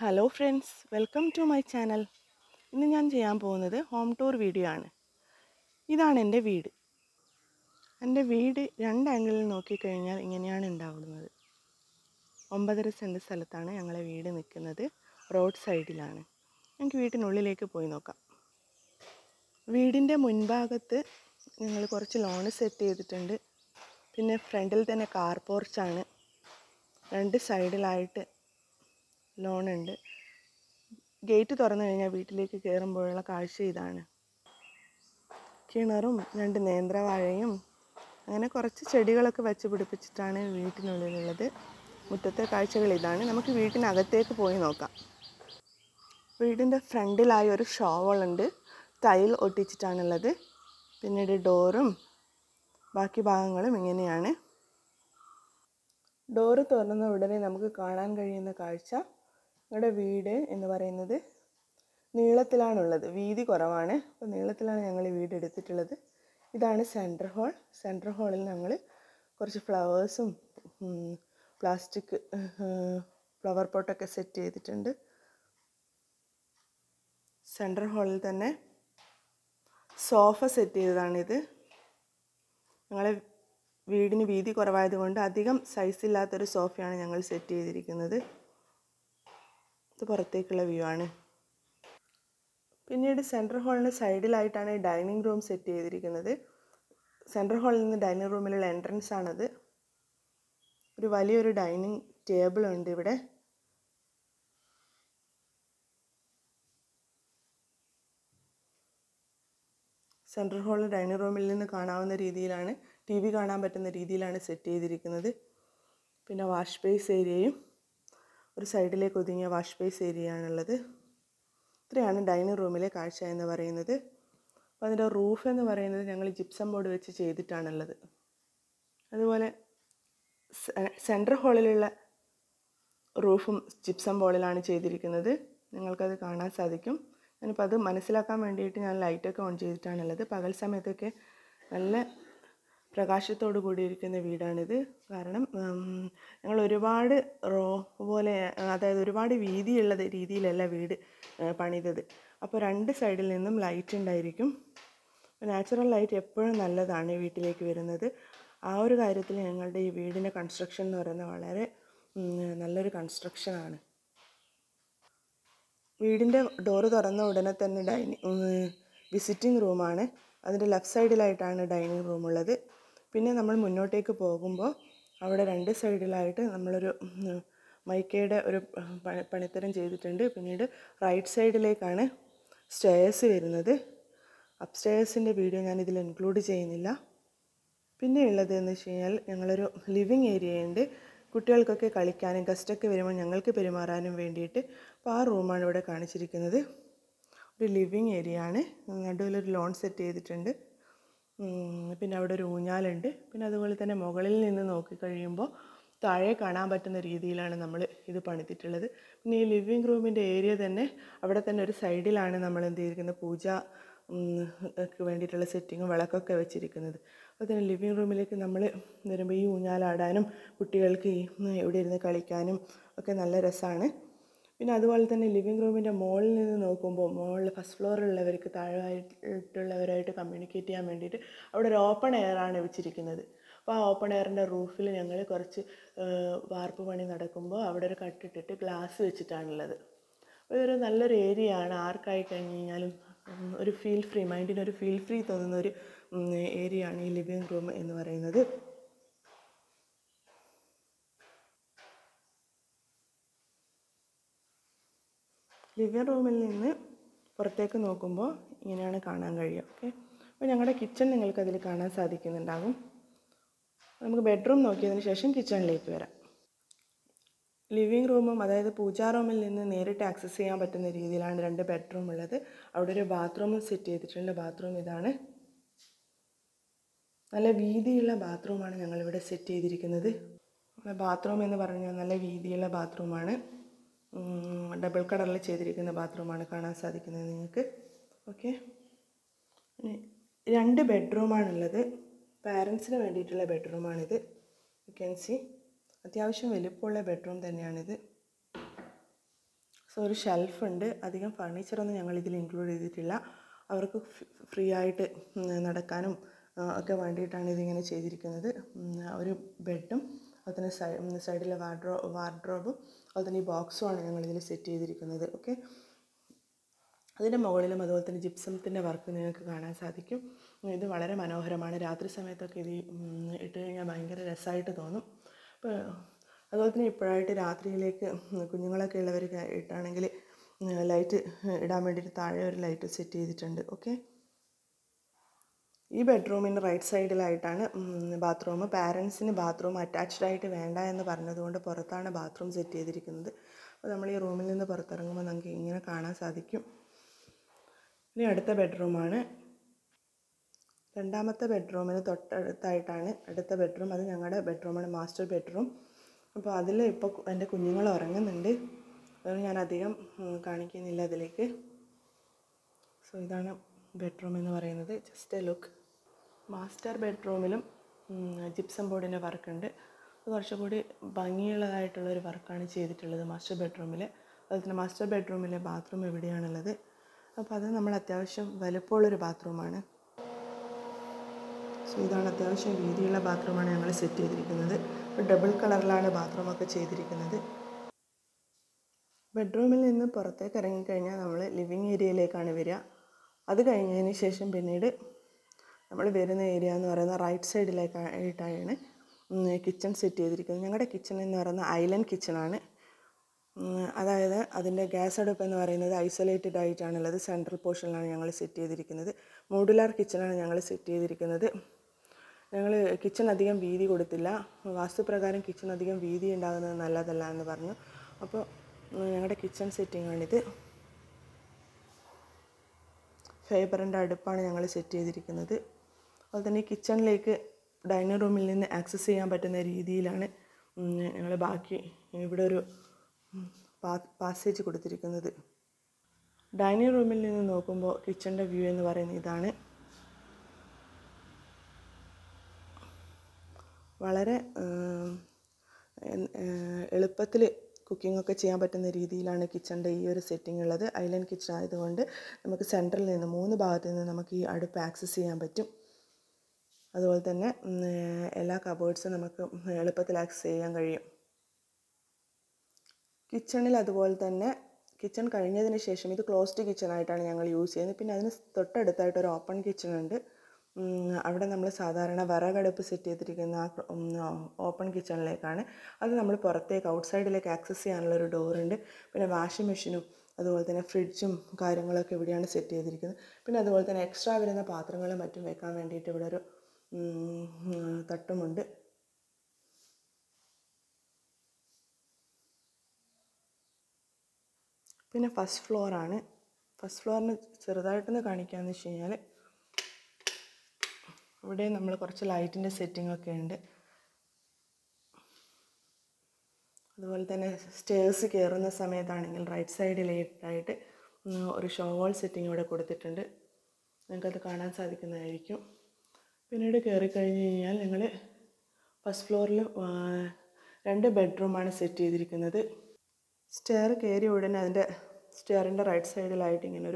hello friends welcome to my channel ഇന്ന് ഞാൻ ചെയ്യാൻ പോകുന്നത് ഹോം ടൂർ വീഡിയോ ആണ് ഇതാണ് എൻ്റെ വീട് എൻ്റെ വീട് രണ്ട് ആംഗിളിൽ നോക്കിക്കഴിഞ്ഞാൽ ഇങ്ങനെയാണ് ഉണ്ടാവുന്നത് ഒമ്പതര സെൻറ്റ് സ്ഥലത്താണ് ഞങ്ങളെ വീട് നിൽക്കുന്നത് റോഡ് സൈഡിലാണ് ഞങ്ങൾക്ക് വീട്ടിനുള്ളിലേക്ക് പോയി നോക്കാം വീടിൻ്റെ മുൻഭാഗത്ത് ഞങ്ങൾ കുറച്ച് ലോണ് സെറ്റ് ചെയ്തിട്ടുണ്ട് പിന്നെ ഫ്രണ്ടിൽ തന്നെ കാർ പോർച്ചാണ് രണ്ട് സൈഡിലായിട്ട് ലോണുണ്ട് ഗേറ്റ് തുറന്നു കഴിഞ്ഞാൽ വീട്ടിലേക്ക് കയറുമ്പോഴുള്ള കാഴ്ച ഇതാണ് കിണറും രണ്ട് നേന്ത്രവാഴയും അങ്ങനെ കുറച്ച് ചെടികളൊക്കെ വെച്ച് പിടിപ്പിച്ചിട്ടാണ് വീട്ടിനുള്ളിലുള്ളത് മുറ്റത്തെ കാഴ്ചകൾ ഇതാണ് നമുക്ക് വീട്ടിനകത്തേക്ക് പോയി നോക്കാം വീടിൻ്റെ ഫ്രണ്ടിലായി ഒരു ഷോവളുണ്ട് ടൈൽ ഒട്ടിച്ചിട്ടാണുള്ളത് പിന്നീട് ഡോറും ബാക്കി ഭാഗങ്ങളും ഇങ്ങനെയാണ് ഡോറ് തുറന്ന ഉടനെ നമുക്ക് കാണാൻ കഴിയുന്ന കാഴ്ച ഞങ്ങളുടെ വീട് എന്ന് പറയുന്നത് നീളത്തിലാണുള്ളത് വീതി കുറവാണ് അപ്പോൾ നീളത്തിലാണ് ഞങ്ങൾ ഈ വീട് എടുത്തിട്ടുള്ളത് ഇതാണ് സെൻട്രൽ ഹാൾ സെൻട്രൽ ഹാളിൽ ഞങ്ങൾ കുറച്ച് ഫ്ലവേഴ്സും പ്ലാസ്റ്റിക് ഫ്ലവർ പോട്ടൊക്കെ സെറ്റ് ചെയ്തിട്ടുണ്ട് സെൻട്രൽ ഹാളിൽ തന്നെ സോഫ സെറ്റ് ചെയ്തതാണിത് ഞങ്ങളെ വീടിന് വീതി കുറവായതുകൊണ്ട് അധികം സൈസ് ഇല്ലാത്തൊരു സോഫയാണ് ഞങ്ങൾ സെറ്റ് ചെയ്തിരിക്കുന്നത് ഇത് പുറത്തേക്കുള്ള വ്യൂ ആണ് പിന്നീട് സെൻട്രൽ ഹാളിൻ്റെ സൈഡിലായിട്ടാണ് ഡൈനിങ് റൂം സെറ്റ് ചെയ്തിരിക്കുന്നത് സെൻട്രൽ ഹാളിൽ നിന്ന് ഡൈനിങ് റൂമിലുള്ള എൻട്രൻസ് ആണത് ഒരു വലിയൊരു ഡൈനിങ് ടേബിൾ ഉണ്ട് ഇവിടെ സെൻട്രൽ ഹാളിൽ ഡൈനിങ് റൂമിൽ നിന്ന് കാണാവുന്ന രീതിയിലാണ് ടി വി കാണാൻ പറ്റുന്ന രീതിയിലാണ് സെറ്റ് ചെയ്തിരിക്കുന്നത് പിന്നെ വാഷ് ബേസ് ഏരിയയും ഒരു സൈഡിലേക്ക് ഒതുങ്ങിയ വാഷ് ബേസ് ഏരിയയാണുള്ളത് ഇത്രയാണ് ഡൈനിങ് റൂമിലെ കാഴ്ച എന്ന് പറയുന്നത് അപ്പോൾ അതിൻ്റെ റൂഫ് എന്ന് പറയുന്നത് ഞങ്ങൾ ജിപ്സം ബോർഡ് വെച്ച് ചെയ്തിട്ടാണുള്ളത് അതുപോലെ സെൻട്രൽ ഹാളിലുള്ള റൂഫും ജിപ്സം ബോർഡിലാണ് ചെയ്തിരിക്കുന്നത് നിങ്ങൾക്കത് കാണാൻ സാധിക്കും ഞാനിപ്പോൾ അത് മനസ്സിലാക്കാൻ വേണ്ടിയിട്ട് ഞാൻ ലൈറ്റൊക്കെ ഓൺ ചെയ്തിട്ടാണുള്ളത് പകൽ സമയത്തൊക്കെ നല്ല പ്രകാശത്തോടു കൂടിയിരിക്കുന്ന വീടാണിത് കാരണം ഞങ്ങൾ ഒരുപാട് റോ പോലെ അതായത് ഒരുപാട് വീതിയുള്ള രീതിയിലല്ല വീട് പണിതത് അപ്പോൾ രണ്ട് സൈഡിൽ നിന്നും ലൈറ്റ് ഉണ്ടായിരിക്കും നാച്ചുറൽ ലൈറ്റ് എപ്പോഴും നല്ലതാണ് വീട്ടിലേക്ക് വരുന്നത് ആ ഒരു കാര്യത്തിൽ ഞങ്ങളുടെ ഈ വീടിൻ്റെ കൺസ്ട്രക്ഷൻ എന്ന് പറയുന്നത് വളരെ നല്ലൊരു കൺസ്ട്രക്ഷനാണ് വീടിൻ്റെ ഡോറ് തുറന്ന ഉടനെ തന്നെ ഡൈനിങ് വിസിറ്റിംഗ് റൂമാണ് അതിൻ്റെ ലെഫ്റ്റ് സൈഡിലായിട്ടാണ് ഡൈനിങ് റൂം ഉള്ളത് പിന്നെ നമ്മൾ മുന്നോട്ടേക്ക് പോകുമ്പോൾ അവിടെ രണ്ട് സൈഡിലായിട്ട് നമ്മളൊരു മൈക്കയുടെ ഒരു പണിത്തരം ചെയ്തിട്ടുണ്ട് പിന്നീട് റൈറ്റ് സൈഡിലേക്കാണ് സ്റ്റേഴ്സ് വരുന്നത് അപ്സ്റ്റേഴ്സിൻ്റെ വീഡിയോ ഞാൻ ഇതിൽ ഇൻക്ലൂഡ് ചെയ്യുന്നില്ല പിന്നെ ഉള്ളത് എന്ന് വെച്ച് കഴിഞ്ഞാൽ ഞങ്ങളൊരു ലിവിങ് ഏരിയ ഉണ്ട് കുട്ടികൾക്കൊക്കെ കളിക്കാനും ഗസ്റ്റൊക്കെ വരുമ്പോൾ ഞങ്ങൾക്ക് പെരുമാറാനും വേണ്ടിയിട്ട് അപ്പോൾ ആ റൂമാണ് ഇവിടെ കാണിച്ചിരിക്കുന്നത് ഒരു ലിവിങ് ഏരിയ ആണ് നടുവിലൊരു ലോൺ സെറ്റ് ചെയ്തിട്ടുണ്ട് പിന്നെ അവിടെ ഒരു ഊഞ്ഞാലുണ്ട് പിന്നെ അതുപോലെ തന്നെ മുകളിൽ നിന്ന് നോക്കിക്കഴിയുമ്പോൾ താഴെ കാണാൻ പറ്റുന്ന രീതിയിലാണ് നമ്മൾ ഇത് പണിതിട്ടുള്ളത് പിന്നെ ഈ ലിവിങ് റൂമിൻ്റെ ഏരിയ തന്നെ അവിടെ തന്നെ ഒരു സൈഡിലാണ് നമ്മൾ എന്ത് ചെയ്തിരിക്കുന്നത് പൂജ ക്ക് വേണ്ടിയിട്ടുള്ള സെറ്റിങ്ങും വിളക്കൊക്കെ വെച്ചിരിക്കുന്നത് അപ്പോൾ തന്നെ ലിവിങ് റൂമിലേക്ക് നമ്മൾ വരുമ്പോൾ ഈ ഊഞ്ഞാലാടാനും കുട്ടികൾക്ക് ഈ ഇവിടെ ഇരുന്ന് കളിക്കാനും ഒക്കെ നല്ല രസമാണ് പിന്നെ അതുപോലെ തന്നെ ലിവിങ് റൂമിൻ്റെ മുകളിൽ നിന്ന് നോക്കുമ്പോൾ മുകളിൽ ഫസ്റ്റ് ഫ്ലോറിലുള്ളവർക്ക് താഴെയായിട്ടുള്ളവരായിട്ട് കമ്മ്യൂണിക്കേറ്റ് ചെയ്യാൻ വേണ്ടിയിട്ട് അവിടെ ഒരു ഓപ്പൺ എയർ ആണ് വെച്ചിരിക്കുന്നത് അപ്പോൾ ആ ഓപ്പൺ എയറിൻ്റെ റൂഫിൽ ഞങ്ങൾ കുറച്ച് വാർപ്പ് പണി നടക്കുമ്പോൾ അവിടെ ഒരു കട്ടിട്ടിട്ട് ഗ്ലാസ് വെച്ചിട്ടാണുള്ളത് ഇതൊരു നല്ലൊരു ഏരിയ ആണ് ആർക്കായി കഴിഞ്ഞ് കഴിഞ്ഞാലും ഒരു ഫീൽ ഫ്രീ മൈൻഡിന് ഒരു ഫീൽ ഫ്രീ തോന്നുന്ന ഒരു ഏരിയ ആണ് ഈ ലിവിങ് റൂം എന്ന് പറയുന്നത് ലിവിങ് റൂമിൽ നിന്ന് പുറത്തേക്ക് നോക്കുമ്പോൾ ഇങ്ങനെയാണ് കാണാൻ കഴിയുക ഓക്കെ അപ്പോൾ ഞങ്ങളുടെ കിച്ചൺ നിങ്ങൾക്ക് അതിൽ കാണാൻ സാധിക്കുന്നുണ്ടാകും നമുക്ക് ബെഡ്റൂം നോക്കിയതിന് ശേഷം കിച്ചണിലേക്ക് വരാം ലിവിങ് റൂമും അതായത് പൂജാ റൂമിൽ നിന്ന് നേരിട്ട് ആക്സസ് ചെയ്യാൻ പറ്റുന്ന രീതിയിലാണ് രണ്ട് ബെഡ്റൂം ഉള്ളത് അവിടെ ഒരു ബാത്റൂമും സെറ്റ് ചെയ്തിട്ടുണ്ട് ബാത്റൂം ഇതാണ് നല്ല വീതിയുള്ള ബാത്റൂമാണ് ഞങ്ങളിവിടെ സെറ്റ് ചെയ്തിരിക്കുന്നത് ബാത്റൂം എന്ന് പറഞ്ഞാൽ നല്ല വീതിയുള്ള ബാത്റൂമാണ് ഡബിൾ കളറിൽ ചെയ്തിരിക്കുന്ന ബാത്റൂമാണ് കാണാൻ സാധിക്കുന്നത് നിങ്ങൾക്ക് ഓക്കെ രണ്ട് ബെഡ്റൂമാണുള്ളത് പാരൻസിന് വേണ്ടിയിട്ടുള്ള ബെഡ്റൂമാണിത് യു ക്യാൻ സി അത്യാവശ്യം വലുപ്പമുള്ള ബെഡ്റൂം തന്നെയാണിത് സോ ഒരു ഷെൽഫ് ഉണ്ട് അധികം ഫർണിച്ചറൊന്നും ഞങ്ങൾ ഇതിൽ ഇൻക്ലൂഡ് ചെയ്തിട്ടില്ല അവർക്ക് ഫ്രീ ആയിട്ട് ഉം, നടക്കാനും ആ, ഒക്കെ വേണ്ടിയിട്ടാണ് ഇതിങ്ങനെ ചെയ്തിരിക്കുന്നത് ഉം, ഒരു ബെഡും അതുപോലെ തന്നെ സൈ സൈഡിലെ വാർഡ്രോ വാർഡ്രോബും അതുപോലെ തന്നെ ഈ ബോക്സുമാണ് ഞങ്ങളിതിൽ സെറ്റ് ചെയ്തിരിക്കുന്നത് ഓക്കെ അതിൻ്റെ മുകളിലും അതുപോലെ തന്നെ ജിപ്സത്തിൻ്റെ വർക്ക് നിങ്ങൾക്ക് കാണാൻ സാധിക്കും ഇത് വളരെ മനോഹരമാണ് രാത്രി സമയത്തൊക്കെ ഇത് ഉം, ഇട്ട് കഴിഞ്ഞാൽ ഭയങ്കര രസമായിട്ട് തോന്നും അപ്പോൾ അതുപോലെ തന്നെ ഇപ്പോഴായിട്ട് രാത്രിയിലേക്ക് കുഞ്ഞുങ്ങളൊക്കെ ഉള്ളവർക്ക് ഇട്ടാണെങ്കിൽ ലൈറ്റ് ഇടാൻ വേണ്ടിയിട്ട് താഴെ ഒരു ലൈറ്റ് സെറ്റ് ചെയ്തിട്ടുണ്ട് ഓക്കെ ഈ ബെഡ്റൂമിൻ്റെ റൈറ്റ് സൈഡിലായിട്ടാണ് ബാത്റൂം പാരൻസിന് ബാത്റൂം അറ്റാച്ച്ഡ് ആയിട്ട് വേണ്ട എന്ന് പറഞ്ഞതുകൊണ്ട് പുറത്താണ് ബാത്റൂം സെറ്റ് ചെയ്തിരിക്കുന്നത് അപ്പോൾ നമ്മൾ ഈ റൂമിൽ നിന്ന് പുറത്തിറങ്ങുമ്പോൾ നമുക്ക് ഇങ്ങനെ കാണാൻ സാധിക്കും ഇനി അടുത്ത ബെഡ്റൂമാണ് രണ്ടാമത്തെ ബെഡ്റൂമിന് തൊട്ടടുത്തായിട്ടാണ് അടുത്ത ബെഡ്റൂം അത് ഞങ്ങളുടെ ബെഡ്റൂമാണ് മാസ്റ്റർ ബെഡ്റൂം അപ്പോൾ അതിൽ ഇപ്പോൾ എൻ്റെ കുഞ്ഞുങ്ങൾ ഉറങ്ങുന്നുണ്ട് അത് ഞാൻ അധികം ഉം, കാണിക്കുന്നില്ല അതിലേക്ക് സോ ഇതാണ് ബെഡ്റൂം എന്ന് പറയുന്നത് ജസ്റ്റ് എ ലുക്ക് മാസ്റ്റർ ബെഡ്റൂമിലും ജിപ്സം ബോർഡിൻ്റെ വർക്കുണ്ട് അത് കുറച്ചുകൂടി ഭംഗിയുള്ളതായിട്ടുള്ളൊരു വർക്കാണ് ചെയ്തിട്ടുള്ളത് മാസ്റ്റർ ബെഡ്റൂമിൽ അതുപോലെ തന്നെ മാസ്റ്റർ ബെഡ്റൂമിലെ ബാത്റൂം എവിടെയാണുള്ളത് അപ്പോൾ അത് നമ്മൾ അത്യാവശ്യം വലുപ്പമുള്ളൊരു ബാത്റൂമാണ് സോ ഇതാണ് അത്യാവശ്യം വീതിയുള്ള ബാത്റൂമാണ് ഞങ്ങൾ സെറ്റ് ചെയ്തിരിക്കുന്നത് ഡബിൾ കളറിലാണ് ബാത്റൂമൊക്കെ ചെയ്തിരിക്കുന്നത് ബെഡ്റൂമിൽ നിന്ന് പുറത്തേക്ക് ഇറങ്ങിക്കഴിഞ്ഞാൽ നമ്മൾ ലിവിങ് ഏരിയയിലേക്കാണ് വരിക അത് കഴിഞ്ഞതിന് ശേഷം പിന്നീട് നമ്മൾ വരുന്ന ഏരിയ എന്ന് പറയുന്നത് റൈറ്റ് സൈഡിലേക്കായിട്ടാണ് കിച്ചൺ സെറ്റ് ചെയ്തിരിക്കുന്നത് ഞങ്ങളുടെ കിച്ചൺ എന്ന് പറയുന്നത് ഐലൻഡ് കിച്ചണാണ് അതായത് അതിൻ്റെ ഗ്യാസ് അടുപ്പ് എന്ന് പറയുന്നത് ഐസൊലേറ്റഡ് ആയിട്ടാണുള്ളത് സെൻട്രൽ പോർഷനിലാണ് ഞങ്ങൾ സെറ്റ് ചെയ്തിരിക്കുന്നത് മോഡുലാർ കിച്ചണാണ് ഞങ്ങൾ സെറ്റ് ചെയ്തിരിക്കുന്നത് ഞങ്ങൾ കിച്ചൺ അധികം വീതി കൊടുത്തില്ല വാസ്തുപ്രകാരം കിച്ചൺ അധികം വീതി ഉണ്ടാകുന്നത് നല്ലതല്ല എന്ന് പറഞ്ഞു അപ്പോൾ ഉം, ഞങ്ങളുടെ കിച്ചൺ സെറ്റിംഗാണിത് ഫൈബറിൻ്റെ അടുപ്പാണ് ഞങ്ങൾ സെറ്റ് ചെയ്തിരിക്കുന്നത് അതുപോലെ തന്നെ കിച്ചണിലേക്ക് ഡൈനിങ് റൂമിൽ നിന്ന് ആക്സസ് ചെയ്യാൻ പറ്റുന്ന രീതിയിലാണ് ഞങ്ങൾ ബാക്കി ഇവിടെ ഒരു പാസേജ് കൊടുത്തിരിക്കുന്നത് ഡൈനിങ് റൂമിൽ നിന്ന് നോക്കുമ്പോൾ കിച്ചണിൻ്റെ വ്യൂ എന്ന് പറയുന്നത് ഇതാണ് വളരെ എളുപ്പത്തിൽ കുക്കിംഗ് ഒക്കെ ചെയ്യാൻ പറ്റുന്ന രീതിയിലാണ് കിച്ചണിൻ്റെ ഈ ഒരു സെറ്റിംഗ് ഉള്ളത് ഐലൻഡ് കിച്ചൺ ആയതുകൊണ്ട് നമുക്ക് സെൻറ്ററിൽ നിന്ന് മൂന്ന് ഭാഗത്തു നിന്ന് നമുക്ക് ഈ അടുപ്പ് ആക്സസ് ചെയ്യാൻ പറ്റും അതുപോലെ തന്നെ ഉം, ഏഹ്, എല്ലാ കബേർഡ്സും നമുക്ക് എളുപ്പത്തിൽ ആക്സസ് ചെയ്യാൻ കഴിയും കിച്ചണിൽ അതുപോലെ തന്നെ കിച്ചൺ കഴിഞ്ഞതിന് ശേഷം ഇത് ക്ലോസ്ഡ് കിച്ചൺ ആയിട്ടാണ് ഞങ്ങൾ യൂസ് ചെയ്യുന്നത് പിന്നെ അതിന് തൊട്ടടുത്തായിട്ട് ഒരു ഓപ്പൺ കിച്ചൺ ഉണ്ട് ഉം, അവിടെ നമ്മൾ സാധാരണ വിറകടുപ്പ് സെറ്റ് ചെയ്തിരിക്കുന്ന ആ ഓപ്പൺ കിച്ചണിലേക്കാണ് അത് നമ്മൾ പുറത്തേക്ക് ഔട്ട്സൈഡിലേക്ക് ആക്സസ് ചെയ്യാനുള്ള ഒരു ഡോറുണ്ട് പിന്നെ വാഷിംഗ് മെഷീനും അതുപോലെ തന്നെ ഫ്രിഡ്ജും കാര്യങ്ങളൊക്കെ ഇവിടെയാണ് സെറ്റ് ചെയ്തിരിക്കുന്നത് പിന്നെ അതുപോലെ തന്നെ എക്സ്ട്രാ വരുന്ന പാത്രങ്ങളും മറ്റും വെക്കാൻ വേണ്ടിയിട്ട് ഇവിടെ ഒരു ഉം, ഉം, തട്ടുമുണ്ട് പിന്നെ ഫസ്റ്റ് ഫ്ലോറാണ് ഫസ്റ്റ് ഫ്ലോറിന് ചെറുതായിട്ടൊന്ന് കാണിക്കാമെന്ന് വെച്ച് കഴിഞ്ഞാൽ ഇവിടെ നമ്മൾ കുറച്ച് ലൈറ്റിൻ്റെ സെറ്റിംഗ് ഒക്കെ ഉണ്ട് അതുപോലെ തന്നെ സ്റ്റേഴ്സ് കയറുന്ന സമയത്താണെങ്കിൽ റൈറ്റ് സൈഡിലായിട്ടായിട്ട് ഉം, ഒരു ഷോ വാൾ സെറ്റിംഗ് ഇവിടെ കൊടുത്തിട്ടുണ്ട് നിങ്ങൾക്കത് കാണാൻ സാധിക്കുന്നതായിരിക്കും പിന്നീട് കയറി കഴിഞ്ഞ് കഴിഞ്ഞാൽ ഞങ്ങൾ ഫസ്റ്റ് ഫ്ലോറിൽ രണ്ട് ബെഡ്റൂമാണ് സെറ്റ് ചെയ്തിരിക്കുന്നത് സ്റ്റെയർ കയറിയ ഉടനെ അതിൻ്റെ സ്റ്റെയറിൻ്റെ റൈറ്റ് സൈഡിലായിട്ട് ഇങ്ങനൊരു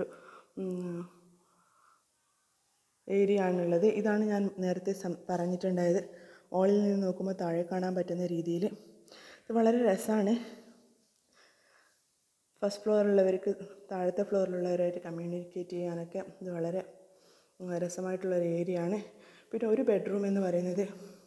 ഏരിയ ആണുള്ളത് ഇതാണ് ഞാൻ നേരത്തെ സം- പറഞ്ഞിട്ടുണ്ടായത് മുകളിൽ നിന്ന് നോക്കുമ്പോൾ താഴെ കാണാൻ പറ്റുന്ന രീതിയിൽ ഇത് വളരെ രസമാണ് ഫസ്റ്റ് ഫ്ലോറിലുള്ളവർക്ക് താഴത്തെ ഫ്ലോറിലുള്ളവരായിട്ട് കമ്മ്യൂണിക്കേറ്റ് ചെയ്യാനൊക്കെ ഇത് വളരെ ഉം, രസമായിട്ടുള്ളൊരു ഏരിയ ആണ് പിന്നെ ഒരു ബെഡ്റൂം എന്ന് പറയുന്നത്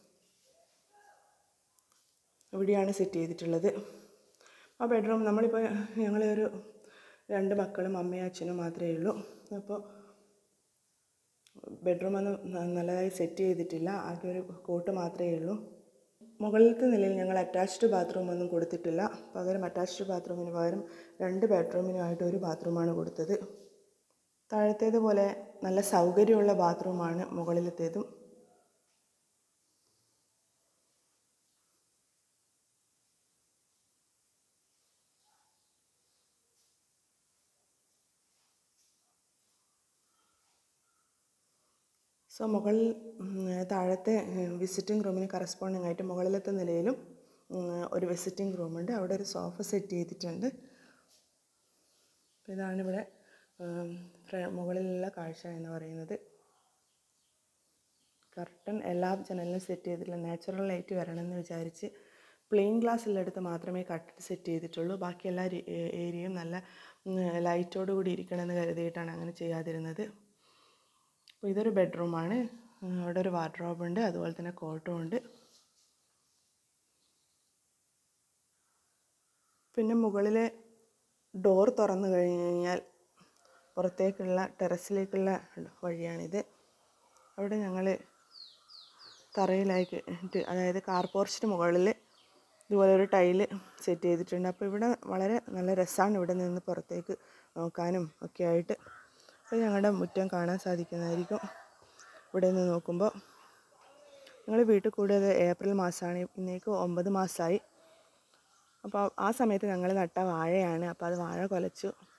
ഇവിടെയാണ് സെറ്റ് ചെയ്തിട്ടുള്ളത് ആ ബെഡ്റൂം നമ്മളിപ്പോൾ ഞങ്ങൾ ഒരു രണ്ട് മക്കളും അമ്മയും അച്ഛനും മാത്രമേ ഉള്ളൂ അപ്പോൾ ബെഡ്റൂം ഒന്നും ന- നല്ലതായി സെറ്റ് ചെയ്തിട്ടില്ല ആകെ ഒരു കോട്ട് മാത്രമേ ഉള്ളൂ മുകളിലത്തെ നിലയിൽ ഞങ്ങൾ അറ്റാച്ച്ഡ് ബാത്റൂം ഒന്നും കൊടുത്തിട്ടില്ല പകരം അറ്റാച്ച്ഡ് ബാത്റൂമിന് പകരം രണ്ട് ബെഡ്റൂമിനുമായിട്ട് ഒരു ബാത്റൂമാണ് കൊടുത്തത് താഴത്തേതുപോലെ നല്ല സൗകര്യമുള്ള ബാത്റൂമാണ് മുകളിലത്തേതും സോ മുകളിൽ ഉം, താഴത്തെ വിസിറ്റിംഗ് റൂമിന് കറസ്പോണ്ടിങ് ആയിട്ട് മുകളിലത്തെ നിലയിലും ഉം, ഒരു വിസിറ്റിംഗ് റൂമുണ്ട് അവിടെ ഒരു സോഫ സെറ്റ് ചെയ്തിട്ടുണ്ട് ഇതാണിവിടെ ഉം, ഫ്ര- മുകളിലുള്ള കാഴ്ച എന്ന് പറയുന്നത് കർട്ടൻ എല്ലാ ജനലിലും സെറ്റ് ചെയ്തിട്ടില്ല നാച്ചുറൽ ലൈറ്റ് വരണമെന്ന് വിചാരിച്ച് പ്ലെയിൻ ഗ്ലാസ് ഉള്ളിടത്ത് മാത്രമേ കർട്ടൻ സെറ്റ് ചെയ്തിട്ടുള്ളൂ ബാക്കി എല്ലാ രി- ഏ- ഏരിയയും നല്ല ലൈറ്റോട് കൂടി ഇരിക്കണമെന്ന് കരുതിയിട്ടാണ് അങ്ങനെ ചെയ്യാതിരുന്നത് അപ്പോൾ ഇതൊരു ബെഡ്റൂമാണ് അവിടെ ഒരു വാർഡ്രോബ് ഉണ്ട് അതുപോലെ തന്നെ കോട്ടും ഉണ്ട് പിന്നെ മുകളിലെ ഡോർ തുറന്നു കഴിഞ്ഞ് കഴിഞ്ഞാൽ പുറത്തേക്കുള്ള ടെറസിലേക്കുള്ള വഴിയാണിത് അവിടെ ഞങ്ങൾ തറയിലായിട്ട് അതായത് കാർ പോർച്ചിന് മുകളിൽ ഇതുപോലെ ഒരു ടൈല് സെറ്റ് ചെയ്തിട്ടുണ്ട് അപ്പോൾ ഇവിടെ വളരെ നല്ല രസമാണ് ഇവിടെ നിന്ന് പുറത്തേക്ക് നോക്കാനും ഒക്കെ ആയിട്ട് അപ്പോൾ ഞങ്ങളുടെ മുറ്റം കാണാൻ സാധിക്കുന്നതായിരിക്കും ഇവിടെ നിന്ന് നോക്കുമ്പോൾ ഞങ്ങൾ വീട്ടിൽ കൂടിയത് ഏപ്രിൽ മാസമാണ് ഇന്നേക്ക് ഒമ്പത് മാസമായി അപ്പോൾ ആ സമയത്ത് ഞങ്ങൾ നട്ട വാഴയാണ് അപ്പോൾ അത് വാഴ കുലച്ചു